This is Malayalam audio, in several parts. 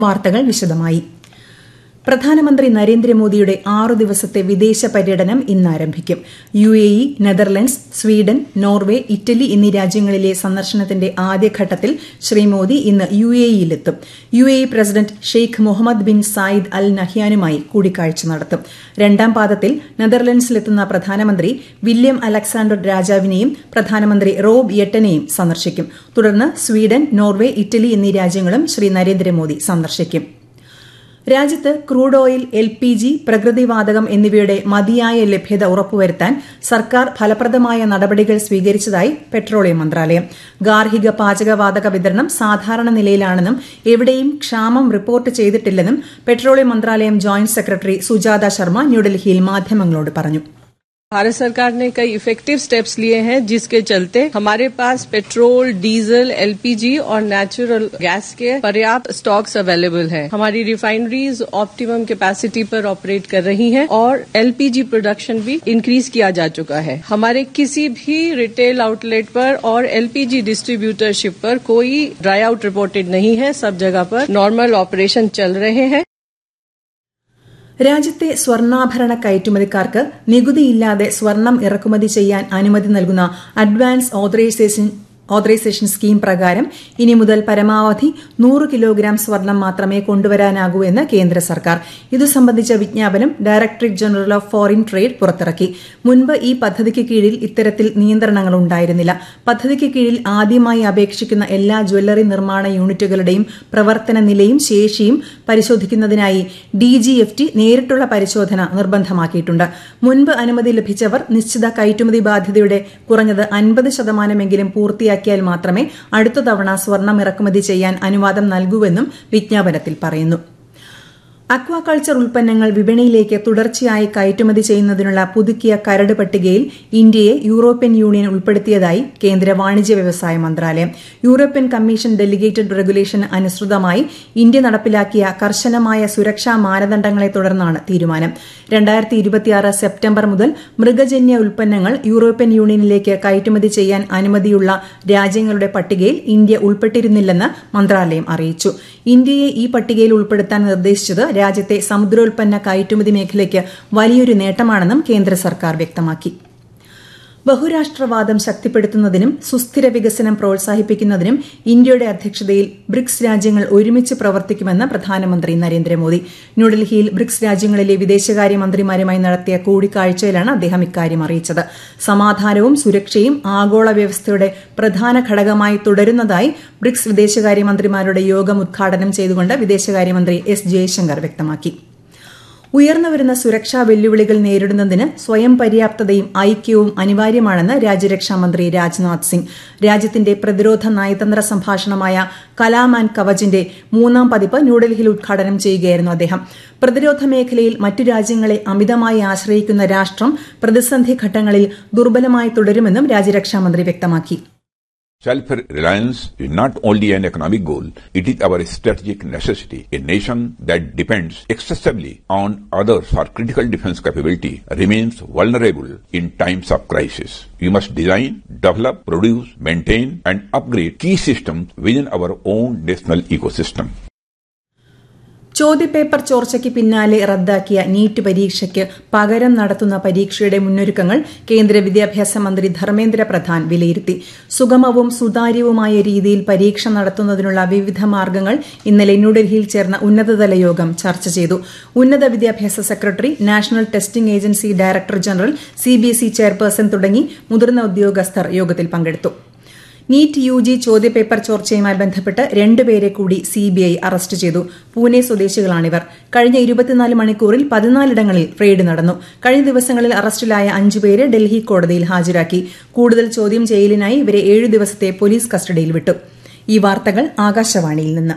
വാർത്തകൾ വിശദമായി പ്രധാനമന്ത്രി നരേന്ദ്രമോദിയുടെ ആറു ദിവസത്തെ വിദേശ പര്യടനം ഇന്ന് ആരംഭിക്കും U A E Netherlands Sweden Norway Italy എന്നീ രാജ്യങ്ങളിലെ സന്ദർശനത്തിന്റെ ആദ്യഘട്ടത്തിൽ ശ്രീ മോദി ഇന്ന് യു എ ഇയിലെത്തും U A E president Sheikh Mohammed bin Zayed Al നഹ്യാനുമായി കൂടിക്കാഴ്ച നടത്തും രണ്ടാം പാദത്തിൽ നെതർലൻഡ്സിലെത്തുന്ന പ്രധാനമന്ത്രി വില്യം അലക്സാണ്ടർ രാജാവിനെയും പ്രധാനമന്ത്രി റോബ് യെട്ടനെയും സന്ദർശിക്കും തുടർന്ന് സ്വീഡൻ നോർവെ ഇറ്റലി എന്നീ രാജ്യങ്ങളും ശ്രീ നരേന്ദ്രമോദി സന്ദർശിക്കും രാജ്യത്ത് crude oil L P G പ്രകൃതിവാതകം എന്നിവയുടെ മതിയായ ലഭ്യത ഉറപ്പുവരുത്താൻ സർക്കാർ ഫലപ്രദമായ നടപടികൾ സ്വീകരിച്ചതായി പെട്രോളിയം മന്ത്രാലയം ഗാർഹിക പാചകവാതക വിതരണം സാധാരണ നിലയിലാണെന്നും എവിടെയും ക്ഷാമം റിപ്പോർട്ട് ചെയ്തിട്ടില്ലെന്നും പെട്രോളിയം മന്ത്രാലയം ജോയിന്റ് സെക്രട്ടറി സുജാത ശർമ്മ ന്യൂഡൽഹിയിൽ മാധ്യമങ്ങളോട് പറഞ്ഞു भारत सरकार ने कई इफेक्टिव स्टेप्स लिए हैं जिसके चलते हमारे पास पेट्रोल डीजल एलपीजी और नेचुरल गैस के पर्याप्त स्टॉक्स अवेलेबल हैं। हमारी रिफाइनरीज ऑप्टिमम कैपेसिटी पर ऑपरेट कर रही हैं और एलपीजी प्रोडक्शन भी इंक्रीज किया जा चुका है हमारे किसी भी रिटेल आउटलेट पर और एलपीजी डिस्ट्रीब्यूटरशिप पर कोई ड्राई आउट रिपोर्टेड नहीं है सब जगह पर नॉर्मल ऑपरेशन चल रहे हैं രാജ്യത്തെ സ്വർണ്ണാഭരണ കയറ്റുമതിക്കാർക്ക് നികുതിയില്ലാതെ സ്വർണം ഇറക്കുമതി ചെയ്യാൻ അനുമതി നൽകുന്ന അഡ്വാൻസ് ഓതറൈസേഷൻ ഓതറൈസേഷൻ സ്കീം പ്രകാരം ഇനി മുതൽ പരമാവധി നൂറ് കിലോഗ്രാം സ്വർണം മാത്രമേ കൊണ്ടുവരാനാകൂ എന്ന് കേന്ദ്ര സർക്കാർ ഇതു സംബന്ധിച്ച വിജ്ഞാപനം directorate general of foreign trade പുറത്തിറക്കി മുൻപ് ഈ പദ്ധതിക്ക് കീഴിൽ ഇത്തരത്തിൽ നിയന്ത്രണങ്ങൾ ഉണ്ടായിരുന്നില്ല പദ്ധതിക്ക് കീഴിൽ ആദ്യമായി അപേക്ഷിക്കുന്ന എല്ലാ ജ്വല്ലറി നിർമ്മാണ യൂണിറ്റുകളുടെയും പ്രവർത്തന നിലയും ശേഷിയും പരിശോധിക്കുന്നതിനായി ഡിജിഎഫ്ടി നേരിട്ടുള്ള പരിശോധന നിർബന്ധമാക്കിയിട്ടുണ്ട് മുൻപ് അനുമതി ലഭിച്ചവർ നിശ്ചിത കയറ്റുമതി ബാധ്യതയുടെ കുറഞ്ഞത് അൻപത് ശതമാനമെങ്കിലും പൂർത്തിയാക്കി പൂർത്തിയാക്കിയാൽ മാത്രമേ അടുത്ത തവണ സ്വർണം ഇറക്കുമതി ചെയ്യാൻ അനുവാദം നൽകൂവെന്നും വിജ്ഞാപനത്തിൽ പറയുന്നു അക്വാകൾച്ചർ ഉൽപ്പന്നങ്ങൾ വിപണിയിലേക്ക് തുടർച്ചയായി കയറ്റുമതി ചെയ്യുന്നതിനുള്ള പുതുക്കിയ കരട് പട്ടികയിൽ ഇന്ത്യയെ യൂറോപ്യൻ യൂണിയൻ ഉൾപ്പെടുത്തിയതായി കേന്ദ്ര വാണിജ്യ വ്യവസായ മന്ത്രാലയം യൂറോപ്യൻ കമ്മീഷൻ ഡെലിഗേറ്റഡ് റെഗുലേഷൻ അനുസൃതമായി ഇന്ത്യ നടപ്പിലാക്കിയ കർശനമായ സുരക്ഷാ മാനദണ്ഡങ്ങളെ തുടർന്നാണ് തീരുമാനം രണ്ടായിരത്തി ഇരുപത്തിയാറ് സെപ്റ്റംബർ മുതൽ മൃഗജന്യ ഉൽപ്പന്നങ്ങൾ യൂറോപ്യൻ യൂണിയനിലേക്ക് കയറ്റുമതി ചെയ്യാൻ അനുമതിയുള്ള രാജ്യങ്ങളുടെ പട്ടികയിൽ ഇന്ത്യ ഉൾപ്പെട്ടിരുന്നില്ലെന്ന് മന്ത്രാലയം അറിയിച്ചു ഇന്ത്യയെ ഈ പട്ടികയിൽ ഉൾപ്പെടുത്താൻ നിർദ്ദേശിച്ചത് രാജ്യത്തെ സമുദ്രോൽപ്പന്ന കയറ്റുമതി മേഖലയ്ക്ക് വലിയൊരു നേട്ടമാണെന്നും കേന്ദ്ര സർക്കാർ വ്യക്തമാക്കി ബഹുരാഷ്ട്രവാദം ശക്തിപ്പെടുത്തുന്നതിനും സുസ്ഥിര വികസനം പ്രോത്സാഹിപ്പിക്കുന്നതിനും ഇന്ത്യയുടെ അധ്യക്ഷതയിൽ ബ്രിക്സ് രാജ്യങ്ങൾ ഒരുമിച്ച് പ്രവർത്തിക്കുമെന്ന് പ്രധാനമന്ത്രി നരേന്ദ്രമോദി ന്യൂഡൽഹിയിൽ ബ്രിക്സ് രാജ്യങ്ങളിലെ വിദേശകാര്യമന്ത്രിമാരുമായി നടത്തിയ കൂടിക്കാഴ്ചയിലാണ് അദ്ദേഹം ഇക്കാര്യം അറിയിച്ചത് സമാധാനവും സുരക്ഷയും ആഗോള വ്യവസ്ഥയുടെ പ്രധാന ഘടകമായി തുടരുന്നതായി ബ്രിക്സ് വിദേശകാര്യമന്ത്രിമാരുടെ യോഗം ഉദ്ഘാടനം ചെയ്തുകൊണ്ട് വിദേശകാര്യമന്ത്രി എസ് ജയശങ്കർ വ്യക്തമാക്കി ഉയർന്നുവരുന്ന സുരക്ഷാ വെല്ലുവിളികൾ നേരിടുന്നതിന് സ്വയം പര്യാപ്തതയും ഐക്യവും അനിവാര്യമാണെന്ന് രാജ്യരക്ഷാമന്ത്രി രാജ്നാഥ് സിംഗ് രാജ്യത്തിന്റെ പ്രതിരോധ നയതന്ത്ര സംഭാഷണമായ കലാം ആൻഡ് കവചിന്റെ മൂന്നാം പതിപ്പ് ന്യൂഡൽഹിയിൽ ഉദ്ഘാടനം ചെയ്യുകയായിരുന്നു അദ്ദേഹം പ്രതിരോധ മേഖലയിൽ മറ്റു രാജ്യങ്ങളെ അമിതമായി ആശ്രയിക്കുന്ന രാഷ്ട്രം പ്രതിസന്ധി ഘട്ടങ്ങളിൽ ദുർബലമായി തുടരുമെന്നും രാജ്യരക്ഷാമന്ത്രി വ്യക്തമാക്കി Self-reliance is not only an economic goal, it is our strategic necessity. A nation that depends excessively on others for critical defense capability remains vulnerable in times of crisis. We must design, develop, produce, maintain and upgrade key systems within our own national ecosystem. ചോദ്യപേപ്പർ ചോർച്ചയ്ക്ക് പിന്നാലെ റദ്ദാക്കിയ നീറ്റ് പരീക്ഷയ്ക്ക് പകരം നടത്തുന്ന പരീക്ഷയുടെ മുന്നൊരുക്കങ്ങൾ കേന്ദ്ര വിദ്യാഭ്യാസ മന്ത്രി ധർമ്മേന്ദ്ര പ്രധാൻ വിലയിരുത്തി സുഗമവും സുതാര്യവുമായ രീതിയിൽ പരീക്ഷ നടത്തുന്നതിനുള്ള വിവിധ മാർഗ്ഗങ്ങൾ ഇന്നലെ ന്യൂഡൽഹിയിൽ ചേർന്ന ഉന്നതതല യോഗം ചർച്ച ചെയ്തു ഉന്നത വിദ്യാഭ്യാസ secretary national testing agency director general CBSE chairperson തുടങ്ങി മുതിർന്ന ഉദ്യോഗസ്ഥർ യോഗത്തിൽ പങ്കെടുത്തു നീറ്റ് യു ജി ചോദ്യപേപ്പർ ചോർച്ചയുമായി ബന്ധപ്പെട്ട് രണ്ടുപേരെ കൂടി സിബിഐ അറസ്റ്റ് ചെയ്തു പൂനെ സ്വദേശികളാണിവർ കഴിഞ്ഞ ഇരുപത്തിനാല് മണിക്കൂറിൽ പതിനാലിടങ്ങളിൽ റെയ്ഡ് നടന്നു കഴിഞ്ഞ ദിവസങ്ങളിൽ അറസ്റ്റിലായ അഞ്ചുപേരെ ഡൽഹി കോടതിയിൽ ഹാജരാക്കി കൂടുതൽ ചോദ്യം ചെയ്യലിനായി ഇവരെ ഏഴു ദിവസത്തെ പോലീസ് കസ്റ്റഡിയിൽ വിട്ടു ഈ വാർത്തകൾ ആകാശവാണിയിൽ നിന്ന്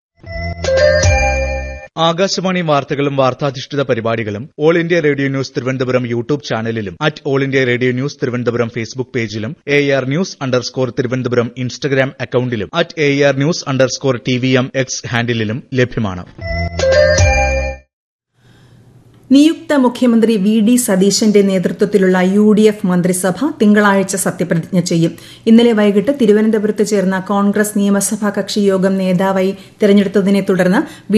ആകാശവാണി വാർത്തകളും വാർത്താധിഷ്ഠിത പരിപാടികളും All India Radio news Thiruvananthapuram YouTube ചാനലിലും at All India Radio news Thiruvananthapuram Facebook പേജിലും A R news underscore Thiruvananthapuram Instagram അക്കൌണ്ടിലും at A R news underscore T V M X ഹാൻഡിലും ലഭ്യമാണ് നിയുക്ത മുഖ്യമന്ത്രി വി ഡി സതീശന്റെ നേതൃത്വത്തിലുള്ള യു ഡി എഫ് മന്ത്രിസഭ തിങ്കളാഴ്ച സത്യപ്രതിജ്ഞ ചെയ്യും ഇന്നലെ വൈകിട്ട് തിരുവനന്തപുരത്ത് ചേർന്ന കോൺഗ്രസ് നിയമസഭാ കക്ഷി യോഗം നേതാവായി തെരഞ്ഞെടുത്തതിനെ തുടർന്ന്